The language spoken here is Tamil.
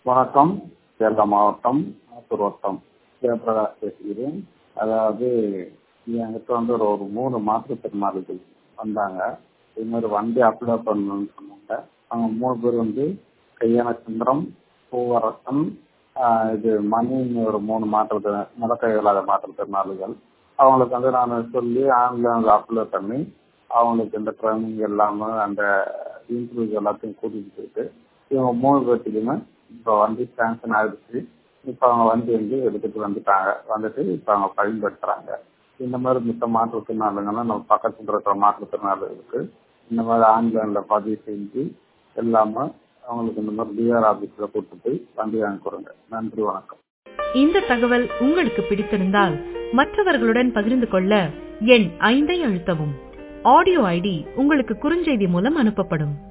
வணக்கம் சேலம் மாவட்டம் ஆத்தூர் வட்டம் ஜெயபிரகாஷ் பேசுகிறேன் அதாவது என்கிட்ட வந்து ஒரு ஒரு மூணு மாற்றுத்திறனாளிகள் வந்தாங்க இது மாதிரி வண்டி அப்ளை பண்ணணும்னு சொன்னாங்க அவங்க மூணு பேர் வந்து கையான சுந்தரம் பூவரசன் ஆஹ் இது மணின்னு ஒரு மூணு மாற்றுத்திற நடக்க இயலாத மாற்றுத்திறனாளிகள் அவங்களுக்கு வந்து நான் சொல்லி ஆன்லைனில் அப்ளை பண்ணி அவங்களுக்கு இந்த ட்ரைனிங் எல்லாமே அந்த இன்டர்வியூ எல்லாத்தையும் கூட்டிகிட்டு போயிட்டு இவங்க மூணு பேர்த்துக்குமே இப்போ வண்டி சாங்ஷன் ஆயிடுச்சு இப்போ அவங்க வண்டி வந்து எடுத்துட்டு வந்துட்டாங்க வந்துட்டு இப்போ அவங்க பயன்படுத்துறாங்க இந்த மாதிரி மித்த மாற்றுத்திறனாளிகள்லாம் நம்ம பக்கத்தில் இருக்கிற மாற்றுத்திறனாளிகளுக்கு இந்த மாதிரி ஆன்லைனில் பதிவு செஞ்சு எல்லாமே அவங்களுக்கு இந்த மாதிரி டிஆர் ஆஃபீஸில் கூப்பிட்டு போய் வண்டி வாங்கி கொடுங்க நன்றி வணக்கம் இந்த தகவல் உங்களுக்கு பிடித்திருந்தால் மற்றவர்களுடன் பகிர்ந்து கொள்ள எண் ஐந்தை அழுத்தவும் ஆடியோ ஐடி உங்களுக்கு குறுஞ்செய்தி மூலம் அனுப்பப்படும்